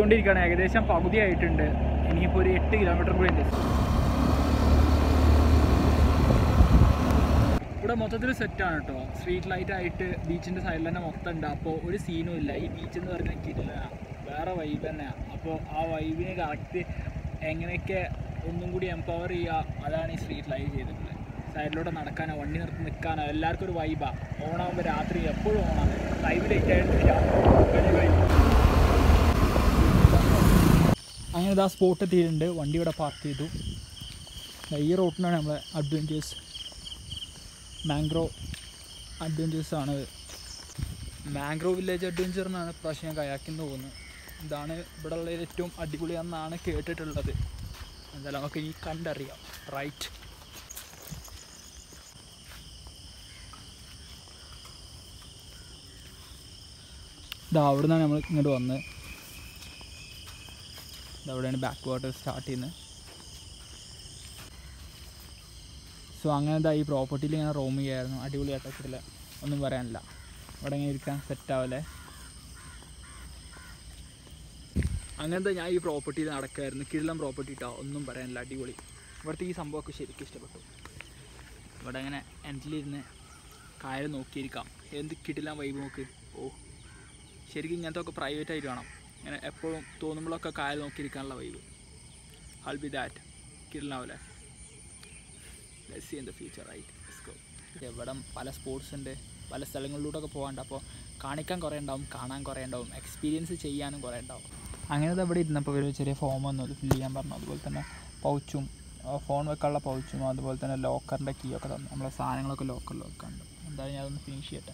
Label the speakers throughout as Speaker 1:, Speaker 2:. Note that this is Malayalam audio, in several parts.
Speaker 1: ചെയ്തുകൊണ്ടിരിക്കുകയാണ് ഏകദേശം പകുതി ആയിട്ടുണ്ട് ഇനിയിപ്പോൾ ഒരു എട്ട് കിലോമീറ്റർ കൂടി ഉണ്ട് ഇവിടെ മൊത്തത്തിൽ സെറ്റാണ് കേട്ടോ സ്ട്രീറ്റ് ലൈറ്റ് ആയിട്ട് ബീച്ചിൻ്റെ സൈഡിൽ തന്നെ മൊത്തം ഉണ്ട് അപ്പോൾ ഒരു സീനും ഇല്ല ഈ ബീച്ച് എന്ന് പറഞ്ഞാൽ കിട്ടില്ല വേറെ വൈബ് തന്നെയാണ് അപ്പോൾ ആ വൈബിനെ കറക്റ്റ് എങ്ങനെയൊക്കെ ഒന്നും കൂടി എംപവർ ചെയ്യുക അതാണ് ഈ സ്ട്രീറ്റ് ലൈറ്റ് ചെയ്തിട്ടുള്ളത് സൈഡിലൂടെ നടക്കാനോ വണ്ടി നിർത്തി നിൽക്കാനോ എല്ലാവർക്കും ഒരു വൈബാണ് ഓണാകുമ്പോൾ രാത്രി എപ്പോഴും ഓണാണ് ലൈവ് ലൈറ്റ് ആയിട്ടില്ല അങ്ങനെ ഇതാ സ്പോട്ട് എത്തിയിട്ടുണ്ട് വണ്ടി ഇവിടെ പാർക്ക് ചെയ്തു ദാ ഈ റൂട്ടിനാണ് നമ്മളെ അഡ്വഞ്ചേഴ്സ് മാംഗ്രോ അഡ്വഞ്ചേഴ്സ് ആണ് മാംഗ്രോ വില്ലേജ് അഡ്വഞ്ചർ എന്നാണ് പ്രാവശ്യം ഞാൻ കയാക്കിന്ന് പോകുന്നത് ഇതാണ് ഇവിടെ ഉള്ളതിൽ ഏറ്റവും അടിപൊളിയാണെന്നാണ് കേട്ടിട്ടുള്ളത് എന്തായാലും നമുക്ക് ഇനി കണ്ടറിയാം റൈറ്റ് ഇതാ അവിടെ നിന്നാണ് നമ്മൾ ഇങ്ങോട്ട് വന്നത് ഇതവിടെയാണ് ബാക്ക് വാട്ടർ സ്റ്റാർട്ട് ചെയ്യുന്നത് സോ അങ്ങനെ ഇതാ ഈ പ്രോപ്പർട്ടിയിൽ ഇങ്ങനെ റൂം ചെയ്യായിരുന്നു അടിപൊളിയായിട്ടില്ല ഒന്നും പറയാനില്ല അവിടെ ഇങ്ങനെ ഇരിക്കാൻ സെറ്റ് ആവല്ലേ അങ്ങനത്തെ ഞാൻ ഈ പ്രോപ്പർട്ടിയിൽ നടക്കായിരുന്നു കിഴിലം പ്രോപ്പർട്ടി ഇട്ടോ ഒന്നും പറയാനില്ല അടിപൊളി ഇവിടുത്തെ ഈ സംഭവമൊക്കെ ശരിക്കും ഇഷ്ടപ്പെട്ടു ഇവിടെ അങ്ങനെ എൻഡിലിരുന്ന് കായൽ നോക്കിയിരിക്കാം എന്ത് കിടിലം വൈബ് നോക്ക് ഓ ശരിക്കും ഇങ്ങനത്തെ ഒക്കെ പ്രൈവറ്റ് ആയിട്ട് വേണം ഇങ്ങനെ എപ്പോഴും തോന്നുമ്പോഴൊക്കെ കായൽ നോക്കിയിരിക്കാനുള്ള വൈബ് ഹൾ ബി ദാറ്റ് കിടിലാവല്ലേ less in the future right go ഇവിടെ പല സ്പോർട്സ് ഉണ്ട് പല സ്ഥലങ്ങളിലൂടെയൊക്കെ പോകാണ്ട് അപ്പോൾ കാണിക്കാൻ കുറേ ഉണ്ടാവും കാണാൻ കുറേ ഉണ്ടാവും എക്സ്പീരിയൻസ് ചെയ്യാനും കുറേ ഉണ്ടാവും അങ്ങനെ ഇത് ഇവിടെ ഇരുന്നപ്പോൾ ഒരു ചെറിയ ഫോം വന്നു അത് ഫില്ല് ചെയ്യാൻ പറഞ്ഞു അതുപോലെ തന്നെ പൗച്ചും ഫോൺ വെക്കാനുള്ള പൗച്ചും അതുപോലെ തന്നെ ലോക്കറിൻ്റെ കീ ഒക്കെ തന്നു നമ്മളെ സാധനങ്ങളൊക്കെ ലോക്കറിൽ വെക്കാണ്ട് എന്തായാലും ഞാൻ അതൊന്ന് ഫിനിഷ് ചെയ്യട്ടെ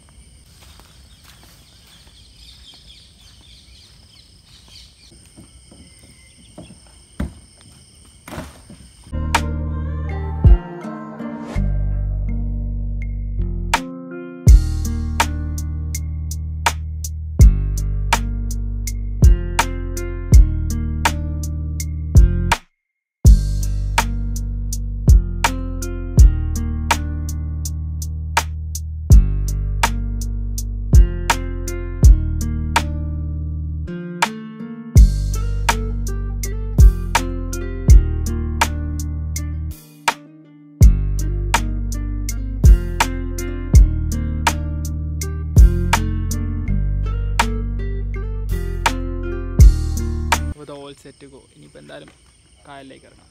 Speaker 1: അപ്പോൾ ഓൾ സെറ്റ് ഗോ ഇനിയിപ്പോൾ എന്തായാലും കായലിലേക്ക് ഇറങ്ങാം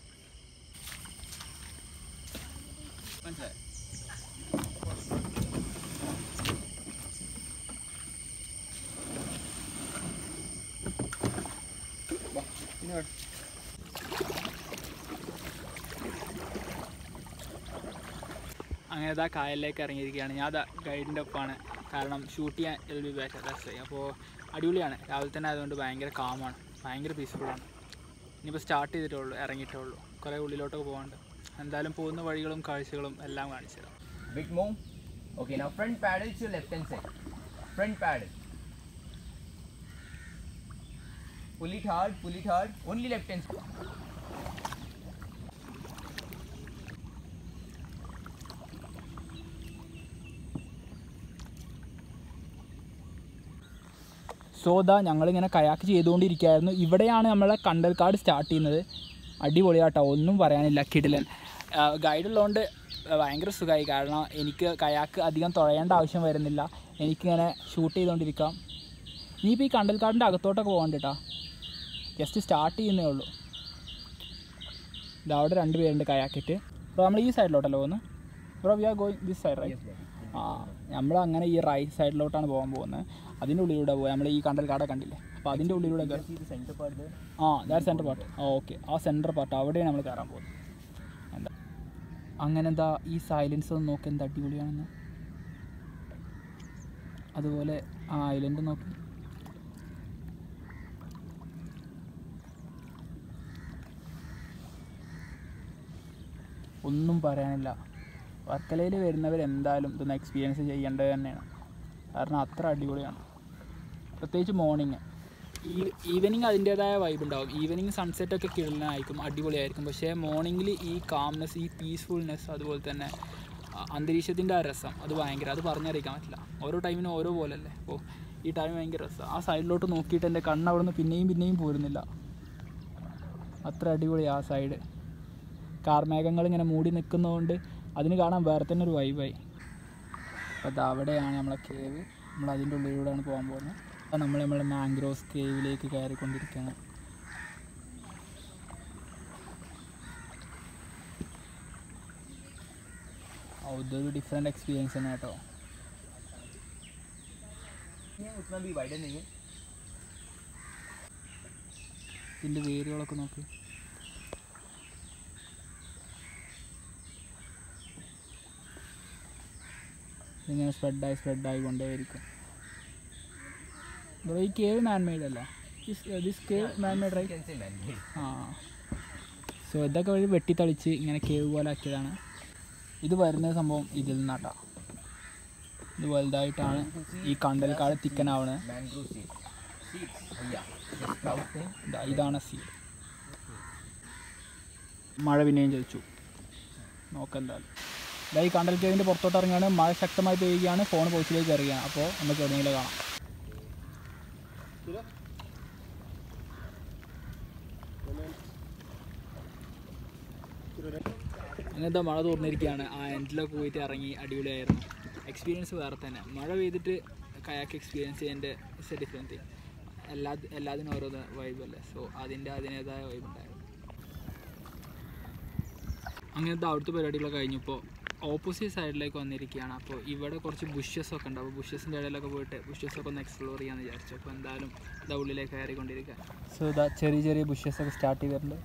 Speaker 1: മനസ്സിലായി അങ്ങനെ ഇതാ കായലിലേക്ക് ഇറങ്ങിയിരിക്കുകയാണ് ഞാൻ അതാ ഗൈഡിൻ്റെ ഒപ്പമാണ് കാരണം ഷൂട്ട് ചെയ്യാൻ എൽ ബി ബാറ്റ് ദാറ്റ്സ് അപ്പോൾ അടിപൊളിയാണ് രാവിലെ തന്നെ ആയതുകൊണ്ട് ഭയങ്കര കാമാണ് ഭയങ്കര പീസ്ഫുള്ളാണ് ഇനിയിപ്പോൾ സ്റ്റാർട്ട് ചെയ്തിട്ടേ ഉള്ളൂ ഇറങ്ങിയിട്ടേ ഉള്ളൂ കുറേ ഉള്ളിലോട്ടൊക്കെ പോകാണ്ട് എന്തായാലും പോകുന്ന വഴികളും കാഴ്ചകളും എല്ലാം കാണിച്ചു തരാം
Speaker 2: Bit more. Okay, now front paddle to left hand side. Front paddle. Pull it hard, pull it hard. Only left hand side.
Speaker 1: So ദാ ഞങ്ങളിങ്ങനെ കയാക്ക് ചെയ്തുകൊണ്ടിരിക്കുകയായിരുന്നു ഇവിടെയാണ് നമ്മളെ കണ്ടൽക്കാട് സ്റ്റാർട്ട് ചെയ്യുന്നത് അടിപൊളിയാട്ടോ ഒന്നും പറയാനില്ല കിടിലൻ ഗൈഡ് ഉള്ളതുകൊണ്ട് ഭയങ്കര സുഖമായി കാരണം എനിക്ക് കയാക്ക് അധികം തുഴയേണ്ട ആവശ്യം വരുന്നില്ല എനിക്കിങ്ങനെ ഷൂട്ട് ചെയ്തുകൊണ്ടിരിക്കാം ഇനിയിപ്പോൾ ഈ കണ്ടൽക്കാടിൻ്റെ അകത്തോട്ടൊക്കെ പോകണ്ട കേട്ടോ ജസ്റ്റ് സ്റ്റാർട്ട് ചെയ്യുന്നേ ഉള്ളൂ ഇതാ അവിടെ രണ്ട് പേരുണ്ട് കയാക്കിട്ട് അപ്പോൾ നമ്മൾ ഈ സൈഡിലോട്ടല്ലേ പോകുന്നത് bro we are going this side right ആ നമ്മൾ അങ്ങനെ ഈ റൈറ്റ് സൈഡിലോട്ടാണ് പോകാൻ പോകുന്നത് അതിൻ്റെ ഉള്ളിലൂടെ പോയി നമ്മൾ ഈ കണ്ടൽക്കാടൊക്കെ കണ്ടില്ലേ അപ്പോൾ അതിൻ്റെ ഉള്ളിലൂടെ കയറി
Speaker 2: See the center part there?
Speaker 1: ആ ദാറ്റ് സെൻറ്റർ പാർട്ട് ആ ഓക്കെ ആ സെൻറ്റർ പാർട്ട് അവിടെയാണ് നമ്മൾ കയറാൻ പോകുന്നത് എന്താ അങ്ങനെ എന്താ ഈ സൈലൻസ് ഒന്ന് നോക്കി എന്താ അടിപൊളിയാണെന്ന് അതുപോലെ ആ ഐലൻഡ് നോക്കി ഒന്നും പറയാനില്ല വർക്കലയിൽ വരുന്നവർ എന്തായാലും ഇതൊന്ന് എക്സ്പീരിയൻസ് ചെയ്യേണ്ടത് തന്നെയാണ് കാരണം അത്ര അടിപൊളിയാണ് പ്രത്യേകിച്ച് മോർണിംഗ് ഈ ഈവനിങ് അതിൻ്റേതായ വൈബ് ഉണ്ടാവും ഈവനിങ് സൺസെറ്റ് ഒക്കെ കിടലായിരിക്കും അടിപൊളിയായിരിക്കും പക്ഷേ മോർണിംഗിൽ ഈ കാംനെസ് ഈ പീസ്ഫുൾനെസ് അതുപോലെ തന്നെ അന്തരീക്ഷത്തിൻ്റെ ആ രസം അത് ഭയങ്കര അത് പറഞ്ഞറിയിക്കാൻ പറ്റില്ല ഓരോ ടൈമിനും ഓരോ പോലല്ലേ അപ്പോൾ ഈ ടൈം ഭയങ്കര രസമാണ് ആ സൈഡിലോട്ട് നോക്കിയിട്ട് എൻ്റെ കണ്ണ് അവിടെ നിന്ന് പിന്നെയും പിന്നെയും പോരുന്നില്ല അത്ര അടിപൊളി ആ സൈഡ് കാർമേഘങ്ങൾ ഇങ്ങനെ മൂടി നിൽക്കുന്നതുകൊണ്ട് അതിന് കാണാൻ വേറെ തന്നെ ഒരു വൈബായി അപ്പോൾ അത് അവിടെയാണ് നമ്മളെ കേവ് നമ്മൾ അതിൻ്റെ ഉള്ളിലൂടെയാണ് പോകാൻ പോകുന്നത് അപ്പോൾ നമ്മൾ നമ്മളെ മാംഗ്രോസ് കേവിലേക്ക് കയറിക്കൊണ്ടിരിക്കുകയാണ് ഓ, ഇതൊരു ഡിഫറെൻറ്റ് എക്സ്പീരിയൻസ് തന്നെ കേട്ടോ
Speaker 2: उतना भी वाइडर नहीं है
Speaker 1: ഇതിൻ്റെ വേരുകളൊക്കെ നോക്ക് ഇതിങ്ങനെ സ്പ്രെഡായി സ്പ്രെഡായി കൊണ്ടേയിരിക്കും ബ്രോ ഈ കേവ് മാൻ മെയ്ഡ് അല്ലേ this cave man made right
Speaker 2: can say man made.
Speaker 1: ആ സോ ഇതൊക്കെ വഴി വെട്ടിത്തളിച്ച് ഇങ്ങനെ കേവ് പോലെ ആക്കിയതാണ് ഇത് വരുന്ന സംഭവം ഇതിൽ നിന്നാട്ടാ ഇത് വലുതായിട്ടാണ് ഈ കണ്ടൽക്കാട് തിക്കനാവണത്
Speaker 2: mangrove seed seeds yeah the sprout thing
Speaker 1: ഇതാ ഇതാണ് സീ മഴ പിന്നെയും ചോദിച്ചു നോക്കാം എന്തായാലും ഇതാ ഈ കണ്ടൽ കേവിൻ്റെ പുറത്തോട്ട് ഇറങ്ങുകയാണ് മഴ ശക്തമായി പെയ്യുകയാണ് ഫോൺ പോസ്റ്റിലേക്ക് ഇറങ്ങുകയാണ് അപ്പോൾ നമുക്ക് എവിടെയെങ്കിലും കാണാം അങ്ങനത്തെ മഴ തോർന്നിരിക്കുകയാണ് ആ എൻഡിലൊക്കെ പോയിട്ട് ഇറങ്ങി അടിപൊളിയായിരുന്നു എക്സ്പീരിയൻസ് വേറെ തന്നെ മഴ പെയ്തിട്ട് കയാക്ക് എക്സ്പീരിയൻസ് ചെയ്യേണ്ട ഇറ്റ്സ് എ ഡിഫറെൻറ്റ് തിങ് എല്ലാ എല്ലാത്തിനും ഓരോ വൈബ് അല്ലേ സോ അതിൻ്റെ അതിൻ്റേതായ വൈബ് ഉണ്ടായിരുന്നു അങ്ങനത്തെ അവിടുത്തെ പരിപാടികളൊക്കെ കഴിഞ്ഞപ്പോൾ ഓപ്പോസിറ്റ് സൈഡിലേക്ക് വന്നിരിക്കുകയാണ് അപ്പോൾ ഇവിടെ കുറച്ച് ബുഷസ് ഒക്കെ ഉണ്ട് അപ്പോൾ ബുഷസിൻ്റെ ഇടയിലൊക്കെ പോയിട്ട് ബുഷസ് ഒക്കെ ഒന്ന് എക്സ്പ്ലോർ ചെയ്യാമെന്ന് വിചാരിച്ചു അപ്പോൾ എന്തായാലും ഇതാ ഉള്ളിലേക്ക് കയറിക്കൊണ്ടിരിക്കുക സോ ഇതാ ചെറിയ ചെറിയ ബുഷസ് ഒക്കെ സ്റ്റാർട്ട് ചെയ്തിട്ടുണ്ട്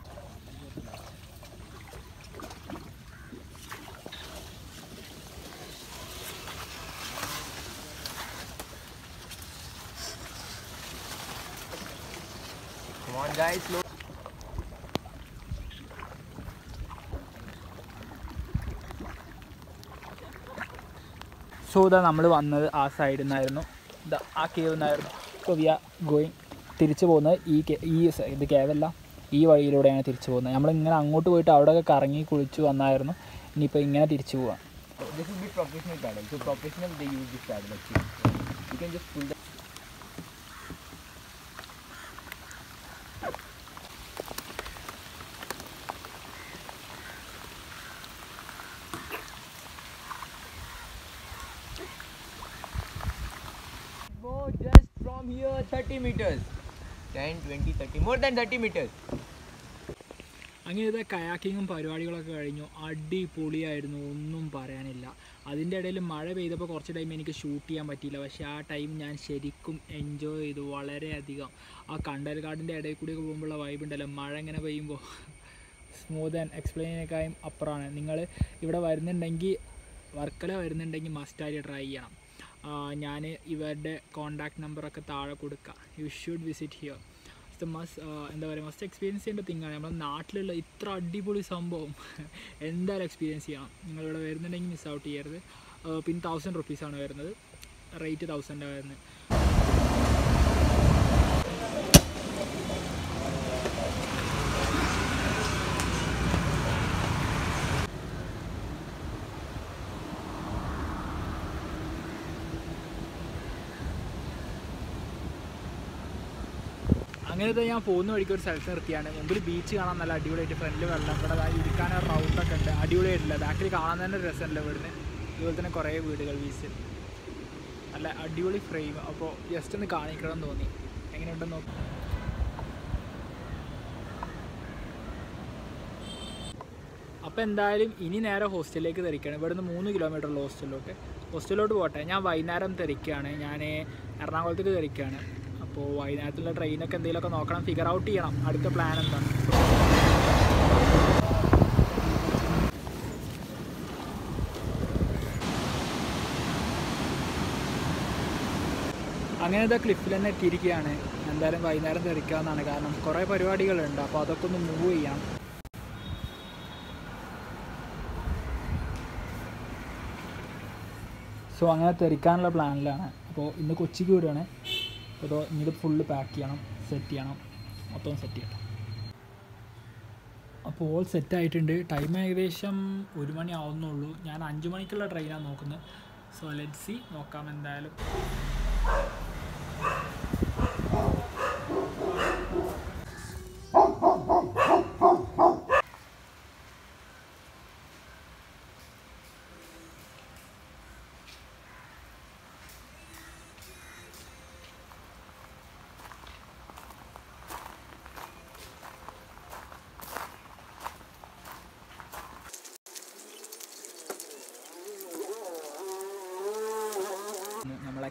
Speaker 2: come on guys slow
Speaker 1: so ഇതാ നമ്മൾ വന്നത് ആ സൈഡിൽ നിന്നായിരുന്നു ഇതാ ആ കേവ് നിന്നായിരുന്നു ഇപ്പോൾ വി ആർ ഗോയിങ് തിരിച്ചു പോകുന്നത് ഈ കേ- ഈ സ- ഇത് കേവല്ല ഈ വഴിയിലൂടെയാണ് തിരിച്ചു പോകുന്നത് നമ്മളിങ്ങനെ അങ്ങോട്ട് പോയിട്ട് അവിടെയൊക്കെ കറങ്ങി കുളിച്ച് വന്നായിരുന്നു ഇനിയിപ്പോൾ ഇങ്ങനെ തിരിച്ചു പോവാം
Speaker 2: this will be professional paddle so professional they use this paddle actually you can just pull the Go just from here 30 meters 10 20 30 more than 30 meters
Speaker 1: അങ്ങനത്തെ കയാക്കിങ്ങും പരിപാടികളൊക്കെ കഴിഞ്ഞു അടിപൊളിയായിരുന്നു ഒന്നും പറയാനില്ല അതിൻ്റെ ഇടയിൽ മഴ പെയ്തപ്പോൾ കുറച്ച് ടൈം എനിക്ക് ഷൂട്ട് ചെയ്യാൻ പറ്റിയില്ല പക്ഷേ ആ ടൈം ഞാൻ ശരിക്കും എൻജോയ് ചെയ്തു വളരെയധികം ആ കണ്ടൽക്കാടിൻ്റെ ഇടയിൽ കൂടി പോകുമ്പോഴുള്ള വൈബ് ഉണ്ടല്ലോ മഴ ഇങ്ങനെ പെയ്യുമ്പോൾ സ്മൂത്ത് ആൻഡ് എക്സ്പ്ലെയിനേക്കായും അപ്പുറമാണ് നിങ്ങൾ ഇവിടെ വരുന്നുണ്ടെങ്കിൽ വർക്കല വരുന്നുണ്ടെങ്കിൽ മസ്റ്റായിട്ട് ട്രൈ ചെയ്യണം ഞാൻ ഇവരുടെ കോണ്ടാക്ട് നമ്പറൊക്കെ താഴെ കൊടുക്കുക you should visit here the must എന്താ പറയുക മസ്റ്റ് എക്സ്പീരിയൻസ് ചെയ്യേണ്ട തിങ്ങാണ് നമ്മുടെ നാട്ടിലുള്ള ഇത്ര അടിപൊളി സംഭവം എന്തായാലും എക്സ്പീരിയൻസ് ചെയ്യണം നിങ്ങളിവിടെ വരുന്നുണ്ടെങ്കിൽ മിസ് ഔട്ട് ചെയ്യരുത് ആ, പിന്നെ തൗസൻഡ് റുപ്പീസാണ് വരുന്നത് റേറ്റ് തൗസൻഡാണ് വരുന്നത് അങ്ങനത്തെ ഞാൻ പോകുന്ന വഴിക്ക് ഒരു സ്ഥലത്ത് നിർത്തിയാണ് മുമ്പിൽ ബീച്ച് കാണാൻ നല്ല അടിപൊളിയായിട്ട് ഫ്രണ്ടിൽ വെള്ളം ഇവിടെ ദാ ഇരിക്കാൻ ഒരു റൗണ്ടൊക്കെ ഉണ്ട് അടിപൊളിയായിട്ടില്ല ബാക്കിൽ കാണാൻ തന്നെ ഒരു രസമല്ല ഇവിടുന്ന് ഇതുപോലെ തന്നെ കുറേ വീടുകൾ വീസ് നല്ല അടിപൊളി ഫ്രെയിം അപ്പോൾ ജസ്റ്റ് ഒന്ന് കാണിക്കണം എന്ന് തോന്നി എങ്ങനെയുണ്ടെന്ന് നോക്കി അപ്പോൾ എന്തായാലും ഇനി നേരെ ഹോസ്റ്റലിലേക്ക് തെറിക്കുകയാണ് ഇവിടുന്ന് മൂന്ന് കിലോമീറ്റർ ഉള്ള ഹോസ്റ്റലിലോട്ട് ഹോസ്റ്റലിലോട്ട് പോട്ടെ ഞാൻ വൈകുന്നേരം തെറിക്കുകയാണ് ഞാൻ എറണാകുളത്തേക്ക് തെറിക്കുകയാണ് അപ്പോൾ വൈകുന്നേരത്തുള്ള ട്രെയിനൊക്കെ എന്തെങ്കിലുമൊക്കെ നോക്കണം ഫിഗർ ഔട്ട് ചെയ്യണം അടുത്ത പ്ലാൻ എന്താണ് അങ്ങനത്തെ ക്ലിഫിൽ തന്നെ എത്തിയിരിക്കുകയാണ് എന്തായാലും വൈകുന്നേരം തെറിക്കാമെന്നാണ് കാരണം കുറേ പരിപാടികളുണ്ട് അപ്പോൾ അതൊക്കെ ഒന്ന് മൂവ് ചെയ്യാം സോ അങ്ങനെ തെറിക്കാനുള്ള പ്ലാനിലാണ് അപ്പോൾ ഇന്ന് കൊച്ചിക്ക് വിടുകയാണ് അപ്പോൾ ഇനി ഫുള്ള് പാക്ക് ചെയ്യണം സെറ്റ് ചെയ്യണം മൊത്തം സെറ്റ് ചെയ്യണം അപ്പോൾ ഓൾ സെറ്റ് ആയിട്ടുണ്ട് ടൈം ഏകദേശം ഒരു മണി ആവുന്നുള്ളൂ ഞാൻ അഞ്ച് മണിക്കുള്ള ട്രെയിനാണ് നോക്കുന്നത് സോ ലെറ്റ് സി നോക്കാം എന്തായാലും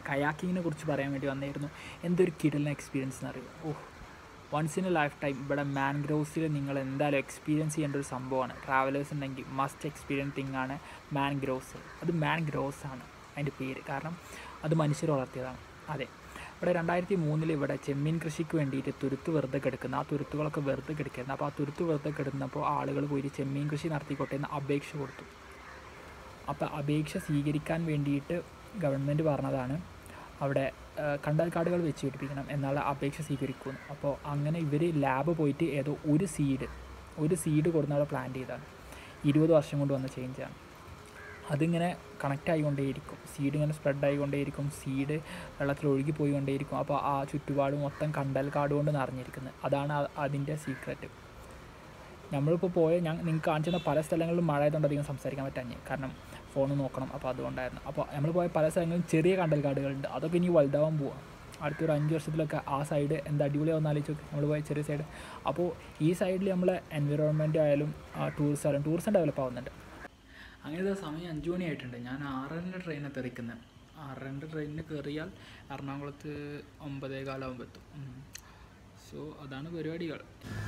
Speaker 1: കയാക്കിങ്ങിനെ കുറിച്ച് പറയാൻ വേണ്ടി വന്നായിരുന്നു എന്തൊരു കിടലിന് എക്സ്പീരിയൻസ് എന്നറിയോ oh once in a life time ഇവിടെ മാൻഗ്രോവ്സിൽ നിങ്ങൾ എന്തായാലും എക്സ്പീരിയൻസ് ചെയ്യേണ്ട ഒരു സംഭവമാണ് ട്രാവലേഴ്സ് ഉണ്ടെങ്കിൽ മസ്റ്റ് എക്സ്പീരിയൻസ് തിങ് ആണ് മാൻഗ്രോവ്സ് അത് മാൻഗ്രോവ്സ് ആണ് അതിൻ്റെ പേര് കാരണം അത് മനുഷ്യർ വളർത്തിയതാണ് അതെ ഇവിടെ രണ്ടായിരത്തി മൂന്നിൽ ഇവിടെ ചെമ്മീൻ കൃഷിക്ക് വേണ്ടിയിട്ട് തുരുത്ത് വെറുതെ കിടക്കുന്ന ആ തുരുത്തുകളൊക്കെ വെറുതെ കിടക്കുന്നത് അപ്പോൾ ആ തുരുത്ത് വെറുതെ കിടന്നപ്പോൾ ആളുകൾ പോയിട്ട് ചെമ്മീൻ കൃഷി നടത്തിക്കോട്ടെ എന്ന് അപേക്ഷ കൊടുത്തു അപ്പോൾ അപേക്ഷ സ്വീകരിക്കാൻ വേണ്ടിയിട്ട് ഗവൺമെൻറ് പറഞ്ഞതാണ് അവിടെ ആ, കണ്ടൽ കാടുകൾ വെച്ച് പിടിപ്പിക്കണം എന്നാൽ അപേക്ഷ സ്വീകരിക്കുന്നു അപ്പോൾ അങ്ങനെ ഇവർ ലാബ് പോയിട്ട് ഏതോ ഒരു സീഡ് ഒരു സീഡ് കൊടുന്ന് അവിടെ പ്ലാന്റ് ചെയ്താണ് ഇരുപത് വർഷം കൊണ്ട് വന്ന ചേഞ്ചാണ് അതിങ്ങനെ കണക്റ്റ് ആയിക്കൊണ്ടേയിരിക്കും സീഡ് ഇങ്ങനെ സ്പ്രെഡ് ആയിക്കൊണ്ടേയിരിക്കും സീഡ് വെള്ളത്തിൽ ഒഴുകി പോയിക്കൊണ്ടേയിരിക്കും അപ്പോൾ ആ ചുറ്റുപാട് മൊത്തം കണ്ടൽ കാട് കൊണ്ട് നിറഞ്ഞിരിക്കുന്നത് അതാണ് അ- അതിൻ്റെ സീക്രറ്റ് നമ്മളിപ്പോൾ പോയ ഞാൻ നിങ്ങൾക്ക് കാണിച്ചു തന്ന പല സ്ഥലങ്ങളിലും മഴ ആയതുകൊണ്ട് അധികം സംസാരിക്കാൻ പറ്റാഞ്ഞ് കാരണം ഫോൺ നോക്കണം അപ്പോൾ അതുകൊണ്ടായിരുന്നു അപ്പോൾ നമ്മൾ പോയ പല സ്ഥലങ്ങളിലും ചെറിയ കണ്ടൽ കാടുകളുണ്ട് അതൊക്കെ ഇനി വലുതാവാൻ പോവാം അടുത്തൊരു അഞ്ച് വർഷത്തിലൊക്കെ ആ സൈഡ് എന്താ അടിപൊളിയാവുന്ന ആലോചിച്ച് നോക്ക് നമ്മൾ പോയ ചെറിയ സൈഡ് അപ്പോൾ ഈ സൈഡിൽ നമ്മളെ എൻവിറോൺമെൻറ്റ് ആയാലും ടൂറിസ്റ്റ് ആയാലും ടൂറിസം ഡെവലപ്പ് ആവുന്നുണ്ട് അങ്ങനെ സമയം അഞ്ച് മണിയായിട്ടുണ്ട് ഞാൻ ആറരൻ്റെ ട്രെയിനാണ് തെറിക്കുന്നത് ആറരൻ്റെ ട്രെയിനിന് കയറിയാൽ എറണാകുളത്ത് ഒമ്പതേ കാലാകുമ്പോൾ എത്തും സോ അതാണ് പരിപാടികൾ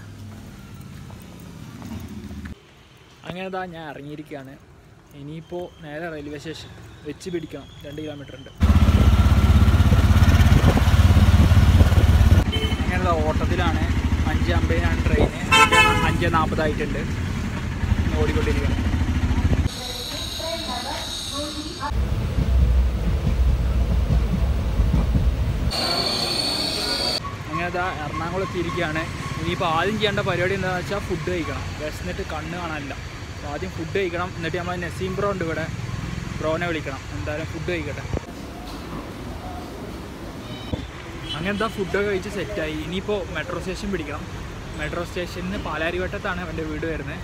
Speaker 1: അങ്ങനെ ഇതാ ഞാൻ ഇറങ്ങിയിരിക്കുകയാണ് ഇനിയിപ്പോൾ നേരെ റെയിൽവേ സ്റ്റേഷൻ വെച്ച് പിടിക്കണം രണ്ട് കിലോമീറ്റർ ഉണ്ട് അങ്ങനെയുള്ള ഓട്ടത്തിലാണ് അഞ്ച് അമ്പതിനാണ് ട്രെയിൻ അഞ്ച് നാൽപ്പതായിട്ടുണ്ട് ഓടിക്കൊണ്ടിരിക്കണം അങ്ങനെ ഇതാ എറണാകുളത്ത് ഇരിക്കുകയാണ് ഇനിയിപ്പോൾ ആദ്യം ചെയ്യേണ്ട പരിപാടി എന്താണെന്ന് വെച്ചാൽ ഫുഡ് കഴിക്കണം വിശന്നിട്ട് കണ്ണ് കാണാനില്ല അപ്പോൾ ആദ്യം ഫുഡ് കഴിക്കണം എന്നിട്ട് നമ്മൾ നസീം ബ്രോ ഉണ്ട് ഇവിടെ ബ്രോനെ വിളിക്കണം എന്തായാലും ഫുഡ് കഴിക്കട്ടെ അങ്ങനത്തെ ഫുഡൊക്കെ കഴിച്ച് സെറ്റായി ഇനിയിപ്പോൾ മെട്രോ സ്റ്റേഷൻ പിടിക്കണം മെട്രോ സ്റ്റേഷനിൽ പാലാരിവട്ടത്താണ് എൻ്റെ വീട് വരുന്നത്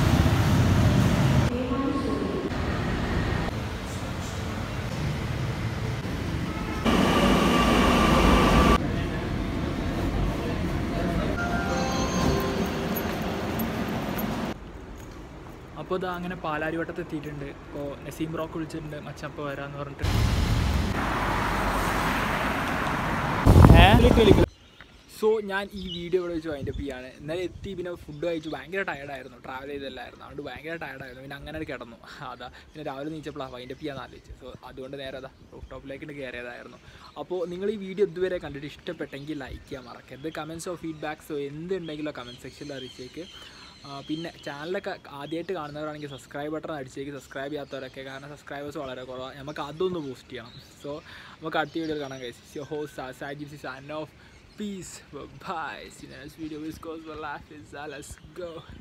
Speaker 1: അപ്പോൾ ഇതാ അങ്ങനെ പാലാരിവട്ടത്ത് എത്തിയിട്ടുണ്ട് ഇപ്പോൾ നസീം ബ്രോക്ക് വിളിച്ചിട്ടുണ്ട് മച്ചപ്പോൾ വരാമെന്ന് പറഞ്ഞിട്ട് സോ ഞാൻ ഈ വീഡിയോ ഇവിടെ വെച്ച് വൈൻഡപ്പ് ചെയ്യാണ് ഇന്നലെ എത്തി പിന്നെ ഫുഡ് കഴിച്ചു ഭയങ്കര ടയർഡായിരുന്നു ട്രാവൽ ചെയ്തല്ലായിരുന്നു അതുകൊണ്ട് ഭയങ്കര ടയർഡായിരുന്നു പിന്നെ അങ്ങനെ കിടന്നു അതാ പിന്നെ രാവിലെ നീച്ചപ്പോഴാണ് വൈൻഡപ്പ് ചെയ്യാൻ ആലോചിച്ചു സോ അതുകൊണ്ട് നേരെ അതാ റൂഫ് ടോപ്പിലേക്ക് കയറിയതായിരുന്നു അപ്പോൾ നിങ്ങൾ ഈ വീഡിയോ ഇതുവരെ കണ്ടിട്ട് ഇഷ്ടപ്പെട്ടെങ്കിൽ ലൈക്ക് ചെയ്യാൻ മറക്കരുത് കമൻസോ ഫീഡ്ബാക്സോ എന്തുണ്ടെങ്കിലോ കമൻറ്റ് സെക്ഷനിൽ അറിയിച്ചേക്ക് ആ, പിന്നെ ചാനലൊക്കെ ആദ്യമായിട്ട് കാണുന്നവരാണെങ്കിൽ സബ്സ്ക്രൈബ് ബട്ടൺ അടിച്ചേക്ക് സബ്സ്ക്രൈബ് ചെയ്യാത്തവരൊക്കെ കാരണം സബ്സ്ക്രൈബേഴ്സ് വളരെ കുറവാണ് നമുക്ക് അതൊന്ന് ബൂസ്റ്റ് ചെയ്യണം സോ നമുക്ക് അടുത്ത വീഡിയോയിൽ കാണാൻ കഴിച്ചു host Sajib son of peace bye സിനസ് വീഡിയോ വിസ് കോസ് ലൈഫ് ഇസ് ലെറ്റ്സ് ഗോ